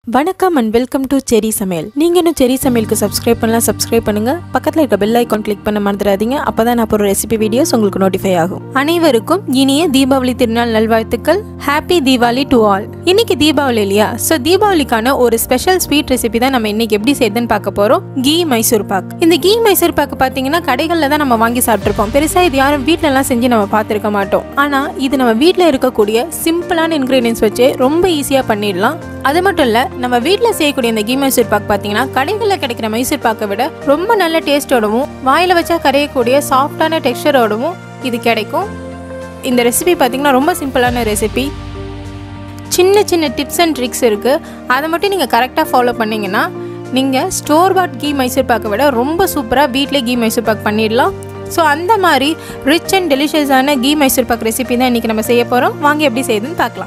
வணக்கம் and welcome to செரி சமையல் நீங்க இன்னும் செரி சமையலுக்கு சப்ஸ்கிரைப் பண்ணலாம் சப்ஸ்கிரைப் பண்ணுங்க பக்கத்துல இருக்க பெல் ஐகான் கிளிக் பண்ண மறந்துடாதீங்க அப்பதான் நான் போற ரெசிபி வீடியோஸ் உங்களுக்கு நோட்டிஃபை ஆகும் அனைவருக்கும் இனிய தீபாவளி திருநாள் நல்வாழ்த்துக்கள் ஹாப்பி தீபாவளி டு ஆல் இன்னைக்கு தீபாவளி இல்லையா ஸோ தீபாவளிக்கான ஒரு ஸ்பெஷல் ஸ்வீட் ரெசிபி தான் நம்ம இன்னைக்கு எப்படி செய்யுதுன்னு பார்க்க போறோம் கீ மைசூர் பாக் இந்த கீ மைசூர் பாக்கு பார்த்தீங்கன்னா கடைகளில் தான் நம்ம வாங்கி சாப்பிட்ருப்போம் பெருசா இது யாரும் வீட்ல எல்லாம் செஞ்சு நம்ம பார்த்துருக்க மாட்டோம் ஆனா இது நம்ம வீட்டில் இருக்கக்கூடிய சிம்பிளான இன்கிரீடியன்ஸ் வச்சு ரொம்ப ஈஸியாக பண்ணிடலாம் அது மட்டும் இல்லை நம்ம வீட்டில் செய்யக்கூடிய இந்த கீ மைசூர் பாக் பார்த்தீங்கன்னா கடைகளில் கிடைக்கிற மைசூர் பாக்கை விட ரொம்ப நல்ல டேஸ்டோடவும் வாயில் வச்சா கரையக்கூடிய சாஃப்டான டெக்ஸ்டரோடவும் இது கிடைக்கும் இந்த ரெசிபி பார்த்தீங்கன்னா ரொம்ப சிம்பிளான ரெசிபி சின்ன சின்ன டிப்ஸ் அண்ட் ட்ரிக்ஸ் இருக்குது அதை மட்டும் நீங்கள் கரெக்டாக ஃபாலோ பண்ணீங்கன்னா நீங்கள் ஸ்டோர் பாட் கீ மைசூர் பாக்கை விட ரொம்ப சூப்பராக வீட்டிலே கீ மைசூர் பாக் பண்ணிடலாம் ஸோ அந்த மாதிரி ரிச் அண்ட் டெலிஷியஸான கீ மைசூர் பாக் ரெசிபி தான் இன்றைக்கி நம்ம செய்ய போகிறோம் வாங்க எப்படி செய்யுதுன்னு பார்க்கலாம்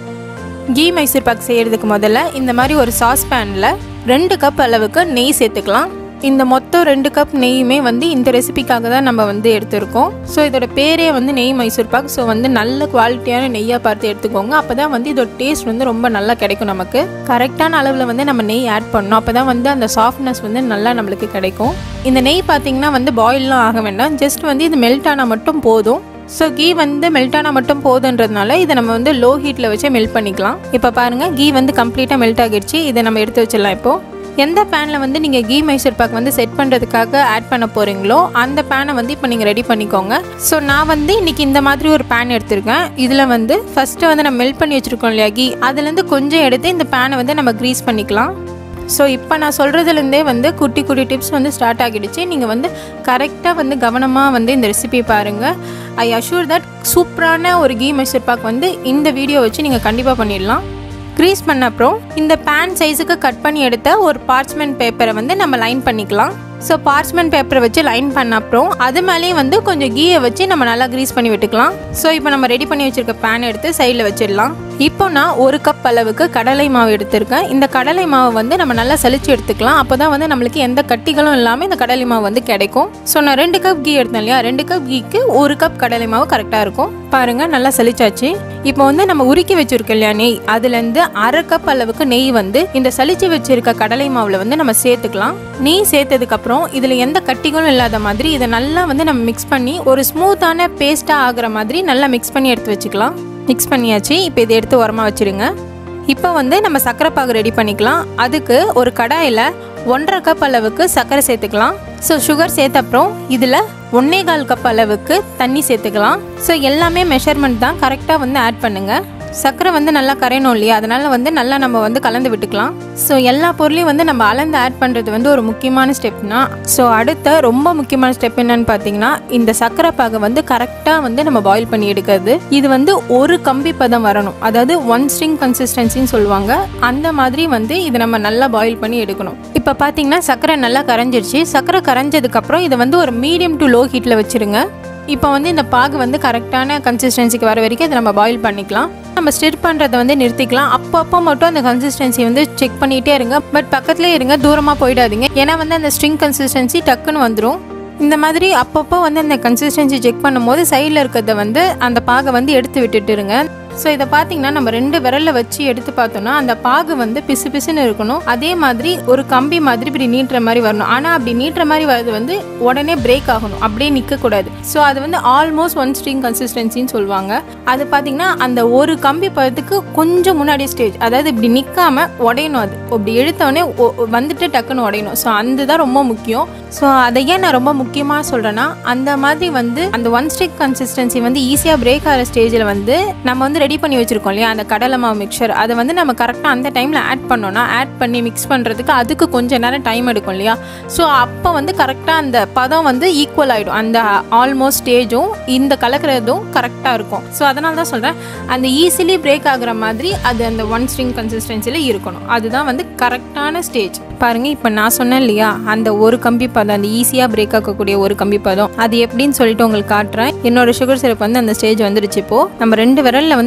கீ மைசூர் பாக் செய்கிறதுக்கு முதல்ல இந்த மாதிரி ஒரு சாஸ் பேனில் ரெண்டு கப் அளவுக்கு நெய் சேர்த்துக்கலாம் இந்த மொத்தம் ரெண்டு கப் நெய்யுமே வந்து இந்த ரெசிபிக்காக தான் நம்ம வந்து எடுத்திருக்கோம் ஸோ இதோட பேரே வந்து நெய் மைசூர் பாக் ஸோ வந்து நல்ல குவாலிட்டியான நெய்யாக பார்த்து எடுத்துக்கோங்க அப்போ தான் வந்து இதோட டேஸ்ட் வந்து ரொம்ப நல்லா கிடைக்கும் நமக்கு கரெக்டான அளவில் வந்து நம்ம நெய் ஆட் பண்ணணும் அப்போ தான் வந்து அந்த சாஃப்ட்னஸ் வந்து நல்லா நம்மளுக்கு கிடைக்கும் இந்த நெய் பார்த்தீங்கன்னா வந்து பாயில்லாம் ஆக வேண்டாம் ஜஸ்ட் வந்து இது மெல்ட் ஆனால் மட்டும் போதும் ஸோ கீ வந்து மெல்ட் ஆனால் மட்டும் போதுன்றதுனால இதை நம்ம வந்து லோ ஹீட்டில் வச்சு மெல்ட் பண்ணிக்கலாம் இப்போ பாருங்கள் கீ வந்து கம்ப்ளீட்டாக மெல்ட் ஆகிடுச்சு இதை நம்ம எடுத்து வச்சிடலாம் இப்போது எந்த பேனில் வந்து நீங்கள் கீ மைசூர் பாக் வந்து செட் பண்ணுறதுக்காக ஆட் பண்ண போகிறீங்களோ அந்த பேனை வந்து இப்போ நீங்கள் ரெடி பண்ணிக்கோங்க ஸோ நான் வந்து இன்றைக்கி இந்த மாதிரி ஒரு பேன் எடுத்திருக்கேன் இதில் வந்து ஃபஸ்ட்டு வந்து நம்ம மெல்ட் பண்ணி வச்சுருக்கோம் இல்லையா கீ அதுலேருந்து கொஞ்சம் எடுத்து இந்த பேனை வந்து நம்ம க்ரீஸ் பண்ணிக்கலாம் ஸோ இப்போ நான் சொல்கிறதுலேருந்தே வந்து குட்டி குட்டி டிப்ஸ் வந்து ஸ்டார்ட் ஆகிடுச்சு நீங்கள் வந்து கரெக்டாக வந்து கவனமாக வந்து இந்த ரெசிபி பாருங்கள் ஐ அஷூர் தட் சூப்பரான ஒரு கீ மைசூர் பாக் வந்து இந்த வீடியோ வச்சு நீங்கள் கண்டிப்பாக பண்ணிடலாம் க்ரீஸ் பண்ண அப்புறம் இந்த பேன் சைஸுக்கு கட் பண்ணி எடுத்த ஒரு பார்ச்மெண்ட் பேப்பரை வந்து நம்ம லைன் பண்ணிக்கலாம் ஸோ பார்ச்மெண்ட் பேப்பரை வச்சு லைன் பண்ண அப்புறம் அது மேலேயே வந்து கொஞ்சம் கீயை வச்சு நம்ம நல்லா க்ரீஸ் பண்ணி விட்டுக்கலாம் ஸோ இப்போ நம்ம ரெடி பண்ணி வச்சுருக்க பேன் எடுத்து சைடில் வச்சிடலாம் இப்போ நான் ஒரு கப் அளவுக்கு கடலை மாவு எடுத்திருக்கேன் இந்த கடலை மாவு வந்து நம்ம நல்லா சலிச்சு எடுத்துக்கலாம் அப்போ தான் வந்து நம்மளுக்கு எந்த கட்டிகளும் இல்லாமல் இந்த கடலை மாவு வந்து கிடைக்கும் ஸோ நான் ரெண்டு கப் கீ எடுத்தேன் இல்லையா ரெண்டு கப் கீக்கு ஒரு கப் கடலை மாவு கரெக்டாக இருக்கும் பாருங்கள் நல்லா சலிச்சாச்சு இப்போ வந்து நம்ம உருக்கி வச்சிருக்கோம் இல்லையா நெய் அதுலேருந்து அரை கப் அளவுக்கு நெய் வந்து இந்த சலிச்சு வச்சிருக்க கடலை மாவில் வந்து நம்ம சேர்த்துக்கலாம் நெய் சேர்த்ததுக்கப்புறம் இதில் எந்த கட்டிகளும் இல்லாத மாதிரி இதை நல்லா வந்து நம்ம மிக்ஸ் பண்ணி ஒரு ஸ்மூத்தான பேஸ்ட்டாக ஆகிற மாதிரி நல்லா மிக்ஸ் பண்ணி எடுத்து வச்சுக்கலாம் மிக்ஸ் பண்ணியாச்சு இப்போ இதை எடுத்து உரமாக வச்சுருங்க இப்போ வந்து நம்ம சர்க்கரை பாகு ரெடி பண்ணிக்கலாம் அதுக்கு ஒரு கடாயில் ஒன்றரை கப் அளவுக்கு சர்க்கரை சேர்த்துக்கலாம் ஸோ சுகர் சேர்த்த அப்புறம் இதில் ஒன்னே கால் கப் அளவுக்கு தண்ணி சேர்த்துக்கலாம் ஸோ எல்லாமே மெஷர்மெண்ட் தான் கரெக்டாக வந்து ஆட் பண்ணுங்கள் சர்க்கரை வந்து நல்லா கரையணும் இல்லையா அதனால வந்து நல்லா நம்ம வந்து கலந்து விட்டுக்கலாம் ஸோ எல்லா பொருளையும் வந்து நம்ம அளந்து ஆட் பண்ணுறது வந்து ஒரு முக்கியமான ஸ்டெப்னா ஸோ அடுத்த ரொம்ப முக்கியமான ஸ்டெப் என்னன்னு பார்த்தீங்கன்னா இந்த சர்க்கரை பாகை வந்து கரெக்டாக வந்து நம்ம பாயில் பண்ணி எடுக்கிறது இது வந்து ஒரு கம்பி பதம் வரணும் அதாவது ஒன் ஸ்ட்ரிங் கன்சிஸ்டன்சின்னு சொல்லுவாங்க அந்த மாதிரி வந்து இதை நம்ம நல்லா பாயில் பண்ணி எடுக்கணும் இப்போ பார்த்தீங்கன்னா சர்க்கரை நல்லா கரைஞ்சிருச்சு சர்க்கரை கரைஞ்சதுக்கப்புறம் இதை வந்து ஒரு மீடியம் டு லோ ஹீட்டில் வச்சுருங்க இப்போ வந்து இந்த பாகு வந்து கரெக்டான கன்சிஸ்டன்சிக்கு வர வரைக்கும் இதை நம்ம பாயில் பண்ணிக்கலாம் நம்ம ஸ்டிர் பண்ணுறதை வந்து நிறுத்திக்கலாம் அப்பப்போ மட்டும் அந்த கன்சிஸ்டன்சி வந்து செக் பண்ணிகிட்டே இருங்க பட் பக்கத்துலேயே இருங்க தூரமாக போயிடாதீங்க ஏன்னா வந்து அந்த ஸ்ட்ரிங் கன்சிஸ்டன்சி டக்குன்னு வந்துடும் இந்த மாதிரி அப்பப்போ வந்து அந்த கன்சிஸ்டன்சி செக் பண்ணும்போது சைடில் இருக்கிறத வந்து அந்த பாகை வந்து எடுத்து விட்டுட்டு இருங்க ஸோ இதை பார்த்தீங்கன்னா நம்ம ரெண்டு விரலில் வச்சு எடுத்து பார்த்தோம்னா அந்த பாகு வந்து பிசு பிசுன்னு இருக்கணும் அதே மாதிரி ஒரு கம்பி மாதிரி இப்படி நீட்டுற மாதிரி வரணும் ஆனால் அப்படி நீட்டுற மாதிரி வரது வந்து உடனே பிரேக் ஆகணும் அப்படியே நிற்கக்கூடாது ஸோ அது வந்து ஆல்மோஸ்ட் ஒன் ஸ்ட்ரிங் கன்சிஸ்டன்சின்னு சொல்லுவாங்க அது பார்த்தீங்கன்னா அந்த ஒரு கம்பி பதத்துக்கு கொஞ்சம் முன்னாடி ஸ்டேஜ் அதாவது இப்படி நிற்காம உடையணும் அது இப்படி இழுத்தோடனே வந்துட்டு டக்குன்னு உடையணும் ஸோ அந்த தான் ரொம்ப முக்கியம் ஸோ அதை ஏன் நான் ரொம்ப முக்கியமாக சொல்கிறேன்னா அந்த மாதிரி வந்து அந்த ஒன் ஸ்டிக் கன்சிஸ்டன்சி வந்து ஈஸியாக பிரேக் ஆகிற ஸ்டேஜில் வந்து நம்ம வந்து ரெடி பண்ணி வச்சுருக்கோம் இல்லையா அந்த கடலை மாவு மிக்சர் அதை வந்து நம்ம கரெக்டாக அந்த டைமில் ஆட் பண்ணோன்னா ஆட் பண்ணி மிக்ஸ் பண்ணுறதுக்கு அதுக்கு கொஞ்சம் நேரம் டைம் எடுக்கும் இல்லையா ஸோ அப்போ வந்து கரெக்டாக அந்த பதம் வந்து ஈக்குவல் ஆகிடும் அந்த ஆல்மோஸ்ட் ஸ்டேஜும் இந்த கலக்கிறதும் கரெக்டாக இருக்கும் ஸோ அதனால தான் சொல்கிறேன் அந்த ஈஸிலி பிரேக் ஆகுற மாதிரி அது அந்த ஒன் ஸ்ட்ரிங் கன்சிஸ்டன்சியில் இருக்கணும் அதுதான் வந்து கரெக்டான ஸ்டேஜ் பாருங்கள் இப்போ நான் சொன்னேன் இல்லையா அந்த ஒரு கம்பி பதம் அந்த ஈஸியாக பிரேக் ஆகக்கூடிய ஒரு கம்பி பதம் அது எப்படின்னு சொல்லிட்டு உங்களுக்கு காட்டுறேன் என்னோட சுகர் சிரப் வந்து அந்த ஸ்டேஜ் வந்துடுச்சு இப்போ நம்ம ரெண்டு விரலில் வந்து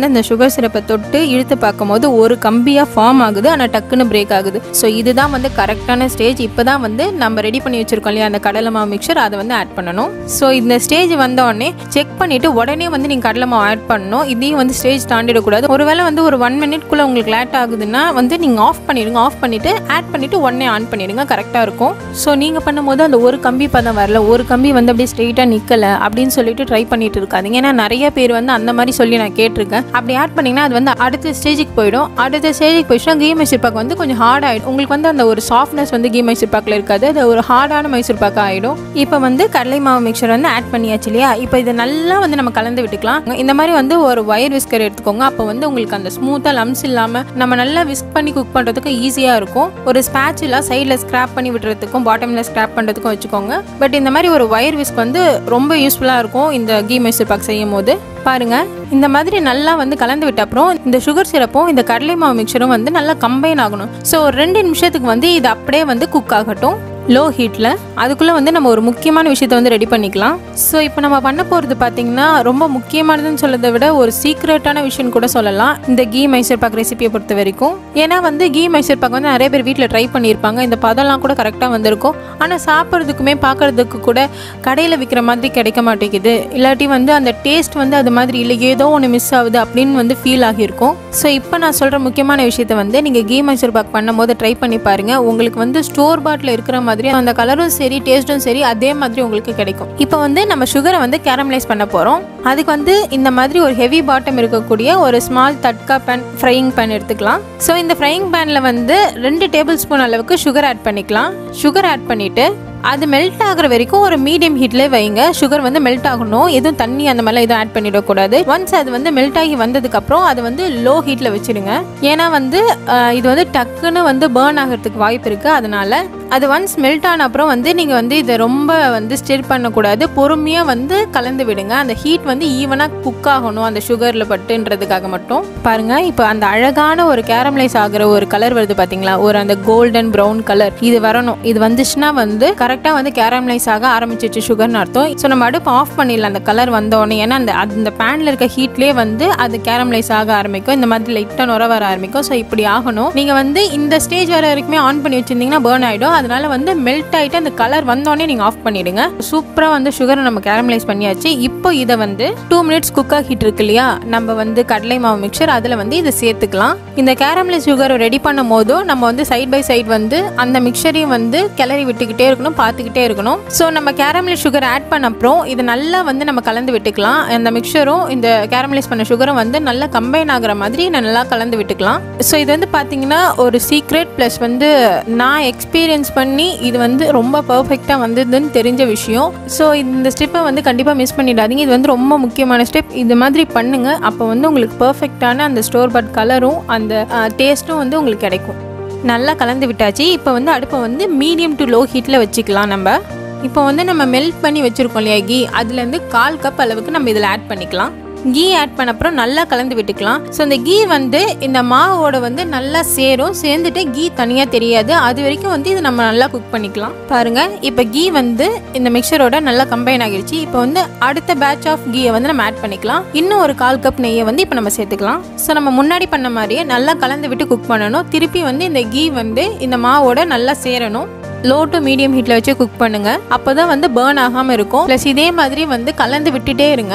வந்து இந்த சுகர் சிரப்பை தொட்டு இழுத்து பார்க்கும்போது ஒரு கம்பியாக ஃபார்ம் ஆகுது ஆனால் டக்குன்னு பிரேக் ஆகுது ஸோ இதுதான் வந்து கரெக்டான ஸ்டேஜ் இப்போ தான் வந்து நம்ம ரெடி பண்ணி வச்சிருக்கோம் இல்லையா அந்த கடலை மாவு மிக்சர் அதை வந்து ஆட் பண்ணணும் ஸோ இந்த ஸ்டேஜ் வந்த உடனே செக் பண்ணிவிட்டு உடனே வந்து நீங்கள் கடலை மாவு ஆட் பண்ணணும் இதையும் வந்து ஸ்டேஜ் தாண்டிடக்கூடாது ஒருவேளை வந்து ஒரு ஒன் மினிட்குள்ளே உங்களுக்கு லேட் ஆகுதுன்னா வந்து நீங்கள் ஆஃப் பண்ணிடுங்க ஆஃப் பண்ணிவிட்டு ஆட் பண்ணிவிட்டு உடனே ஆன் பண்ணிடுங்க கரெக்டாக இருக்கும் ஸோ நீங்கள் பண்ணும்போது அந்த ஒரு கம்பி பதம் வரல ஒரு கம்பி வந்து அப்படியே ஸ்ட்ரெயிட்டாக நிற்கலை அப்படின்னு சொல்லிட்டு ட்ரை பண்ணிட்டு இருக்காதீங்க ஏன்னா நிறைய பேர் வந்து அந்த மாதிரி சொல்லி நான் கேட்டிருக்கேன் அப்படி ஆட் பண்ணிங்கன்னா அது வந்து அடுத்த ஸ்டேஜுக்கு போயிடும் அடுத்த ஸ்டேஜுக்கு போயிடுச்சுன்னா கீ மைசூர் பாக்கு வந்து கொஞ்சம் ஹார்ட் ஆகிடும் உங்களுக்கு வந்து அந்த ஒரு சாஃப்ட்னஸ் வந்து கீ மைசூர் பாக்கில் இருக்காது அது ஒரு ஹார்டான மைசூர் பாக்கு ஆகிடும் இப்போ வந்து கடலை மாவு மிக்சர் வந்து ஆட் பண்ணியாச்சு இல்லையா இப்போ இதை நல்லா வந்து நம்ம கலந்து விட்டுக்கலாம் இந்த மாதிரி வந்து ஒரு ஒயர் விஸ்கர் எடுத்துக்கோங்க அப்போ வந்து உங்களுக்கு அந்த ஸ்மூத்தாக லம்ஸ் இல்லாமல் நம்ம நல்லா விஸ்க் பண்ணி குக் பண்ணுறதுக்கு ஈஸியாக இருக்கும் ஒரு ஸ்பேச்சுலாம் சைடில் ஸ்க்ராப் பண்ணி விடுறதுக்கும் பாட்டமில் ஸ்க்ராப் பண்ணுறதுக்கும் வச்சுக்கோங்க பட் இந்த மாதிரி ஒரு ஒயர் விஸ்க் வந்து ரொம்ப யூஸ்ஃபுல்லாக இருக்கும் இந்த கீ மைசூர் பாக் செய்யும் போது பாருங்க இந்த மாதிரி நல்லா வந்து கலந்து விட்ட அப்புறம் இந்த சுகர் சிரப்பும் இந்த கடலை மாவு மிக்சரும் வந்து நல்லா கம்பைன் ஆகணும் ஸோ ஒரு ரெண்டு நிமிஷத்துக்கு வந்து இது அப்படியே வந்து குக் ஆகட்டும் லோ ஹீட்டில் அதுக்குள்ளே வந்து நம்ம ஒரு முக்கியமான விஷயத்த வந்து ரெடி பண்ணிக்கலாம் ஸோ இப்போ நம்ம பண்ண போகிறது பார்த்தீங்கன்னா ரொம்ப முக்கியமானதுன்னு சொல்றதை விட ஒரு சீக்ரெட்டான விஷயம் கூட சொல்லலாம் இந்த கீ மைசூர் பாக் ரெசிபியை பொறுத்த வரைக்கும் ஏன்னா வந்து கீ மைசூர் பாக் வந்து நிறைய பேர் வீட்டில் ட்ரை பண்ணியிருப்பாங்க இந்த பதம்லாம் கூட கரெக்டாக வந்திருக்கும் ஆனால் சாப்பிட்றதுக்குமே பார்க்கறதுக்கு கூட கடையில் விற்கிற மாதிரி கிடைக்க மாட்டேங்குது இல்லாட்டி வந்து அந்த டேஸ்ட் வந்து அது மாதிரி இல்லை ஏதோ ஒன்று மிஸ் ஆகுது அப்படின்னு வந்து ஃபீல் ஆகியிருக்கும் ஸோ இப்போ நான் சொல்கிற முக்கியமான விஷயத்த வந்து நீங்கள் கீ மைசூர் பாக் பண்ணும்போது ட்ரை பண்ணி பாருங்கள் உங்களுக்கு வந்து ஸ்டோர் பாட்டில் இருக்கிற மாதிரி அந்த கலரும் சரி டேஸ்ட்டும் சரி அதே மாதிரி உங்களுக்கு கிடைக்கும் இப்போ வந்து நம்ம சுகரை வந்து கேரமலைஸ் பண்ண போகிறோம் அதுக்கு வந்து இந்த மாதிரி ஒரு ஹெவி பாட்டம் இருக்கக்கூடிய ஒரு small tadka pan frying pan எடுத்துக்கலாம் ஸோ இந்த ஃப்ரையிங் பேனில் வந்து ரெண்டு டேபிள் ஸ்பூன் அளவுக்கு சுகர் ஆட் பண்ணிக்கலாம் சுகர் ஆட் பண்ணிவிட்டு அது மெல்ட் ஆகுற வரைக்கும் ஒரு மீடியம் ஹீட்லேயே வைங்க சுகர் வந்து மெல்ட் ஆகணும் எதுவும் தண்ணி அந்த மாதிரிலாம் எதுவும் ஆட் பண்ணிடக்கூடாது ஒன்ஸ் அது வந்து மெல்ட் ஆகி வந்ததுக்கப்புறம் அது வந்து லோ ஹீட்டில் வச்சிடுங்க ஏன்னா வந்து அஹ், இது வந்து டக்குன்னு வந்து பேர்ன் ஆகிறதுக்கு வாய்ப்பு இருக்குது அதனால அது ஒன்ஸ் மெல்ட் ஆன அப்புறம் வந்து நீங்கள் வந்து இதை ரொம்ப வந்து ஸ்டிர் பண்ணக்கூடாது பொறுமையாக வந்து கலந்து விடுங்க அந்த ஹீட் வந்து ஈவனாக குக் ஆகணும் அந்த சுகரில் பட்டுன்றதுக்காக மட்டும் பாருங்கள் இப்போ அந்த அழகான ஒரு கேரமலைஸ் ஆகிற ஒரு கலர் வருது பார்த்தீங்களா ஒரு அந்த கோல்டன் ப்ரௌன் கலர் இது வரணும் இது வந்துச்சுன்னா வந்து கரெக்டாக வந்து கேரமலைஸ் ஆக ஆரம்பிச்சிச்சு சுகர்னு அர்த்தம் ஸோ நம்ம அடுப்பு ஆஃப் பண்ணிடலாம் அந்த கலர் வந்தோடனே ஏன்னா அந்த அந்த பேனில் இருக்க ஹீட்லேயே வந்து அது கேரமலைஸ் ஆக ஆரம்பிக்கும் இந்த மாதிரி லைட்டாக நுர வர ஆரம்பிக்கும் ஸோ இப்படி ஆகணும் நீங்கள் வந்து இந்த ஸ்டேஜ் வர வரைக்குமே ஆன் பண்ணி வச்சிருந்தீங்கன்னா பேர்ன் ஆகிடும் அதனால வந்து மெல்ட் ஆகிட்டு அந்த கலர் வந்தோடனே நீங்கள் ஆஃப் பண்ணிடுங்க சூப்பராக வந்து சுகரை நம்ம கேரமலைஸ் பண்ணியாச்சு இப்போ இதை வந்து டூ மினிட்ஸ் குக் ஆகிட்டு இருக்கு இல்லையா நம்ம வந்து கடலை மாவு மிக்சர் அதில் வந்து இதை சேர்த்துக்கலாம் இந்த கேரமலைஸ் சுகரை ரெடி பண்ணும் போதும் நம்ம வந்து சைட் பை சைடு வந்து அந்த மிக்சரையும் வந்து கிளறி விட்டுக்கிட்டே இருக்கணும் பார்த்துக்கிட்டே இருக்கணும் ஸோ நம்ம கேரமலைஸ் சுகர் ஆட் பண்ண அப்புறம் இது நல்லா வந்து நம்ம கலந்து விட்டுக்கலாம் அந்த மிக்சரும் இந்த கேரமலைஸ் பண்ண சுகரும் வந்து நல்லா கம்பைன் ஆகுற மாதிரி நல்லா கலந்து விட்டுக்கலாம் ஸோ இது வந்து பார்த்தீங்கன்னா ஒரு சீக்ரெட் ப்ளஸ் வந்து நான் எக்ஸ்பீரியன்ஸ் பண்ணி இது வந்து ரொம்ப பர்ஃபெக்டாக வந்ததுன்னு தெரிஞ்ச விஷயம் ஸோ இந்த ஸ்டெப்பை வந்து கண்டிப்பாக மிஸ் பண்ணிடாதீங்க இது வந்து ரொம்ப முக்கியமான ஸ்டெப் இது மாதிரி பண்ணுங்க அப்போ வந்து உங்களுக்கு பர்ஃபெக்டான அந்த ஸ்டோர் பட் கலரும் அந்த டேஸ்ட்டும் வந்து உங்களுக்கு கிடைக்கும் நல்லா கலந்து விட்டாச்சு இப்போ வந்து அடுப்பை வந்து மீடியம் டு லோ ஹீட்டில் வச்சுக்கலாம் நம்ம இப்போ வந்து நம்ம மெல்ட் பண்ணி வச்சுருக்கோம் இல்லையா கீ அதுலேருந்து கால் கப் அளவுக்கு நம்ம இதில் ஆட் பண்ணிக்கலாம் கீ ஆட் பண்ண அப்புறம் நல்லா கலந்து விட்டுக்கலாம் ஸோ இந்த கீ வந்து இந்த மாவோட வந்து நல்லா சேரும் சேர்ந்துட்டு கீ தனியாக தெரியாது அது வரைக்கும் வந்து இது நம்ம நல்லா குக் பண்ணிக்கலாம் பாருங்க இப்போ கீ வந்து இந்த மிக்சரோட நல்லா கம்பைன் ஆகிடுச்சு இப்போ வந்து அடுத்த பேட்ச் ஆஃப் கீயை வந்து நம்ம ஆட் பண்ணிக்கலாம் இன்னும் ஒரு கால் கப் நெய்யை வந்து இப்போ நம்ம சேர்த்துக்கலாம் ஸோ நம்ம முன்னாடி பண்ண மாதிரியே நல்லா கலந்து விட்டு குக் பண்ணணும் திருப்பி வந்து இந்த கீ வந்து இந்த மாவோட நல்லா சேரணும் லோ டு மீடியம் ஹீட்டில் வச்சு குக் பண்ணுங்க அப்போ தான் வந்து பேர்ன் ஆகாமல் இருக்கும் ப்ளஸ் இதே மாதிரி வந்து கலந்து விட்டுட்டே இருங்க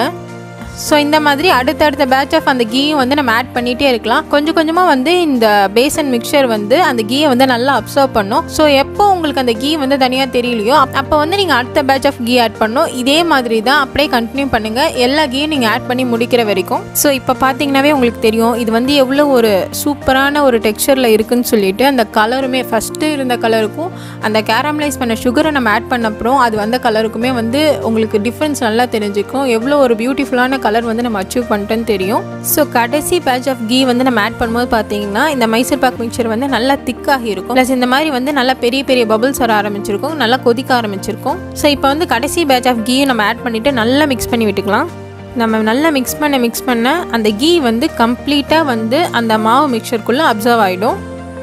ஸோ இந்த மாதிரி அடுத்தடுத்த பேட்ச் ஆஃப் அந்த கீயும் வந்து நம்ம ஆட் பண்ணிகிட்டே இருக்கலாம் கொஞ்சம் கொஞ்சமாக வந்து இந்த பேசன் மிக்சர் வந்து அந்த கீயை வந்து நல்லா அப்சர்வ் பண்ணும் ஸோ எப்போ உங்களுக்கு அந்த கீ வந்து தனியாக தெரியலையோ அப்- அப்போ வந்து நீங்கள் அடுத்த பேட்ச் ஆஃப் கீ ஆட் பண்ணணும் இதே மாதிரி தான் அப்படியே கண்டினியூ பண்ணுங்கள் எல்லா கீயும் நீங்கள் ஆட் பண்ணி முடிக்கிற வரைக்கும் ஸோ இப்போ பார்த்தீங்கன்னாவே உங்களுக்கு தெரியும் இது வந்து எவ்வளோ ஒரு சூப்பரான ஒரு டெக்ஸ்சரில் இருக்குன்னு சொல்லிட்டு அந்த கலருமே ஃபஸ்ட்டு இருந்த கலருக்கும் அந்த கேரமலைஸ் பண்ண சுகரை நம்ம ஆட் பண்ண அப்புறம் அது வந்த கலருக்குமே வந்து உங்களுக்கு டிஃப்ரென்ஸ் நல்லா தெரிஞ்சுக்கும் எவ்வளோ ஒரு பியூட்டிஃபுல்லான கலர் வந்து நம்ம அச்சீவ் பண்ணிட்டோன்னு தெரியும் ஸோ கடைசி பேட்ச் ஆஃப் கீ வந்து நம்ம ஆட் பண்ணும்போது பார்த்தீங்கன்னா இந்த மைசூர் பாக் மிக்சர் வந்து நல்லா திக்காகி இருக்கும் ப்ளஸ் இந்த மாதிரி வந்து நல்லா பெரிய பெரிய பபிள்ஸ் வர ஆரம்பிச்சிருக்கும் நல்லா கொதிக்க ஆரம்பிச்சிருக்கும் ஸோ இப்போ வந்து கடைசி பேட்ச் ஆஃப் கீயும் நம்ம ஆட் பண்ணிவிட்டு நல்லா மிக்ஸ் பண்ணி விட்டுக்கலாம் நம்ம நல்லா மிக்ஸ் பண்ண மிக்ஸ் பண்ண அந்த கீ வந்து கம்ப்ளீட்டாக வந்து அந்த மாவு மிக்சருக்குள்ளே அப்சர்வ் ஆகிடும்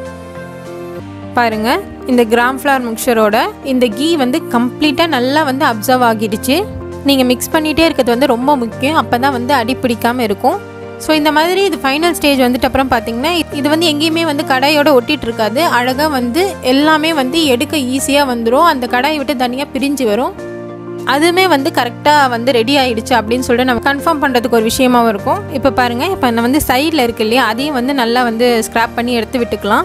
பாருங்க இந்த கிராம் ஃப்ளவர் மிக்சரோட இந்த கீ வந்து கம்ப்ளீட்டாக நல்லா வந்து அப்சர்வ் ஆகிடுச்சு நீங்கள் மிக்ஸ் பண்ணிகிட்டே இருக்கிறது வந்து ரொம்ப முக்கியம் அப்போ தான் வந்து அடி பிடிக்காம இருக்கும் ஸோ இந்த மாதிரி இது ஃபைனல் ஸ்டேஜ் வந்துட்டு அப்புறம் பார்த்தீங்கன்னா இது வந்து எங்கேயுமே வந்து கடாயோட ஒட்டிட்டு இருக்காது அழகாக வந்து எல்லாமே வந்து எடுக்க ஈஸியாக வந்துடும் அந்த கடாயை விட்டு தனியாக பிரிஞ்சு வரும் அதுவுமே வந்து கரெக்டாக வந்து ரெடி ஆயிடுச்சு அப்படின்னு சொல்லிட்டு நம்ம கன்ஃபார்ம் பண்ணுறதுக்கு ஒரு விஷயமாவும் இருக்கும் இப்போ பாருங்கள் இப்போ நான் வந்து சைடில் இருக்கு இல்லையா அதையும் வந்து நல்லா வந்து ஸ்க்ராப் பண்ணி எடுத்து விட்டுக்கலாம்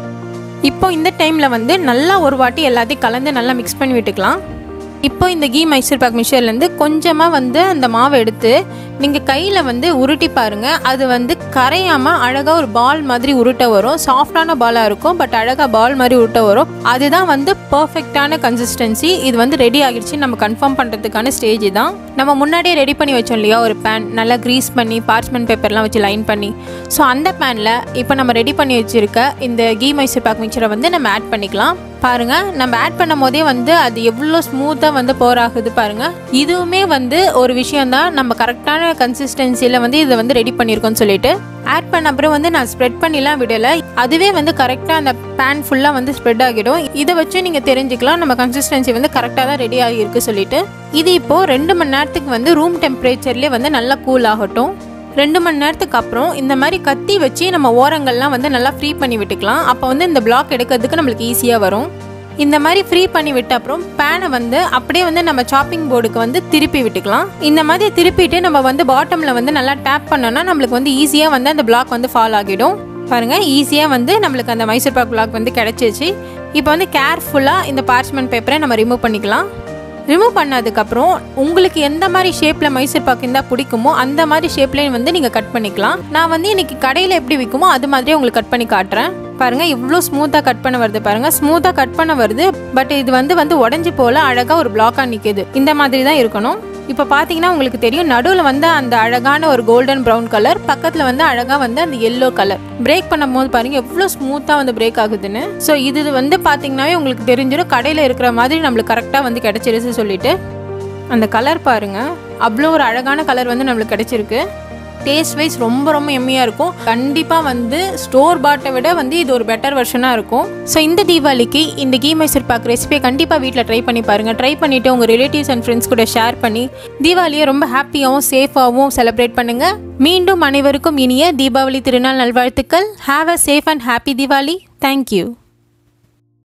இப்போ இந்த டைமில் வந்து நல்லா ஒரு வாட்டி எல்லாத்தையும் கலந்து நல்லா மிக்ஸ் பண்ணி விட்டுக்கலாம் இப்போ இந்த கீ மைசூர் பாக் மிக்சர்லேருந்து கொஞ்சமாக வந்து அந்த மாவை எடுத்து நீங்கள் கையில் வந்து உருட்டி பாருங்கள் அது வந்து கரையாமல் அழகாக ஒரு பால் மாதிரி உருட்ட வரும் சாஃப்டான பாலாக இருக்கும் பட் அழகாக பால் மாதிரி உருட்ட வரும் அதுதான் வந்து பர்ஃபெக்டான கன்சிஸ்டன்சி இது வந்து ரெடி ஆகிடுச்சு நம்ம கன்ஃபார்ம் பண்ணுறதுக்கான ஸ்டேஜ் தான் நம்ம முன்னாடியே ரெடி பண்ணி வச்சோம் இல்லையா ஒரு பேன் நல்லா க்ரீஸ் பண்ணி பார்ச்மெண்ட் பேப்பர்லாம் வச்சு லைன் பண்ணி ஸோ அந்த பேனில் இப்போ நம்ம ரெடி பண்ணி வச்சுருக்க இந்த கீ மைசூர் பாக் மிக்சரை வந்து நம்ம ஆட் பண்ணிக்கலாம் பாருங்கள் நம்ம ஆட் பண்ணும் போதே வந்து அது எவ்வளோ ஸ்மூத்தாக வந்து போர் ஆகுது பாருங்கள் இதுவுமே வந்து ஒரு விஷயந்தான் நம்ம கரெக்டான கன்சிஸ்டன்சியில் வந்து இதை வந்து ரெடி பண்ணியிருக்கோம்னு சொல்லிட்டு ஆட் பண்ண அப்புறம் வந்து நான் ஸ்ப்ரெட் பண்ணிலாம் விடலை அதுவே வந்து கரெக்டாக அந்த பேன் ஃபுல்லாக வந்து ஸ்ப்ரெட் ஆகிடும் இதை வச்சு நீங்கள் தெரிஞ்சுக்கலாம் நம்ம கன்சிஸ்டன்சி வந்து கரெக்டாக தான் ரெடி ஆகியிருக்கு சொல்லிட்டு இது இப்போது ரெண்டு மணி நேரத்துக்கு வந்து ரூம் டெம்பரேச்சர்லேயே வந்து நல்லா கூல் ஆகட்டும் ரெண்டு மணி நேரத்துக்கு அப்புறம் இந்த மாதிரி கத்தி வச்சு நம்ம ஓரங்கள்லாம் வந்து நல்லா ஃப்ரீ பண்ணி விட்டுக்கலாம் அப்போ வந்து இந்த பிளாக் எடுக்கிறதுக்கு நம்மளுக்கு ஈஸியாக வரும் இந்த மாதிரி ஃப்ரீ பண்ணி விட்ட அப்புறம் பேனை வந்து அப்படியே வந்து நம்ம சாப்பிங் போர்டுக்கு வந்து திருப்பி விட்டுக்கலாம் இந்த மாதிரி திருப்பிட்டு நம்ம வந்து பாட்டமில் வந்து நல்லா டேப் பண்ணோம்னா நம்மளுக்கு வந்து ஈஸியாக வந்து அந்த பிளாக் வந்து ஃபால் ஆகிடும் பாருங்கள் ஈஸியாக வந்து நம்மளுக்கு அந்த மைசூர் பாக் பிளாக் வந்து கிடச்சிச்சு இப்போ வந்து கேர்ஃபுல்லாக இந்த பார்ச்மெண்ட் பேப்பரை நம்ம ரிமூவ் பண்ணிக்கலாம் ரிமூவ் பண்ணதுக்கப்புறம் உங்களுக்கு எந்த மாதிரி ஷேப்பில் மைசூர் பாக்கு இருந்தால் பிடிக்குமோ அந்த மாதிரி ஷேப்லேயும் வந்து நீங்கள் கட் பண்ணிக்கலாம் நான் வந்து இன்னைக்கு கடையில் எப்படி விற்குமோ அது மாதிரியே உங்களுக்கு கட் பண்ணி காட்டுறேன் பாருங்கள் இவ்வளோ ஸ்மூத்தாக கட் பண்ண வருது பாருங்கள் ஸ்மூத்தாக கட் பண்ண வருது பட் இது வந்து வந்து உடஞ்சி போல அழகாக ஒரு பிளாக்காக நிற்கிது இந்த மாதிரி தான் இருக்கணும் இப்போ பார்த்தீங்கன்னா உங்களுக்கு தெரியும் நடுவில் வந்து அந்த அழகான ஒரு கோல்டன் ப்ரௌன் கலர் பக்கத்தில் வந்து அழகாக வந்து அந்த எல்லோ கலர் பிரேக் பண்ணும்போது பாருங்கள் எவ்வளோ ஸ்மூத்தாக வந்து பிரேக் ஆகுதுன்னு ஸோ இது வந்து பார்த்தீங்கன்னாவே உங்களுக்கு தெரிஞ்சிடும் கடையில் இருக்கிற மாதிரி நம்மளுக்கு கரெக்டாக வந்து கிடச்சிருச்சு சொல்லிட்டு அந்த கலர் பாருங்கள் அவ்வளோ ஒரு அழகான கலர் வந்து நம்மளுக்கு கிடச்சிருக்கு டேஸ்ட் வைஸ் ரொம்ப ரொம்ப எம்மியாக இருக்கும் கண்டிப்பாக வந்து ஸ்டோர் பாட்டை விட வந்து இது ஒரு பெட்டர் வெர்ஷனாக இருக்கும் ஸோ இந்த தீபாவளிக்கு இந்த கீ மைசூர் பாக் ரெசிபியை கண்டிப்பாக வீட்டில் ட்ரை பண்ணி பாருங்கள் ட்ரை பண்ணிவிட்டு உங்கள் ரிலேட்டிவ்ஸ் அண்ட் ஃப்ரெண்ட்ஸ் கூட ஷேர் பண்ணி தீபாவளியை ரொம்ப ஹாப்பியாகவும் சேஃபாகவும் செலிப்ரேட் பண்ணுங்கள் மீண்டும் அனைவருக்கும் இனிய தீபாவளி திருநாள் நல்வாழ்த்துக்கள் have a safe and happy Deepavali thank you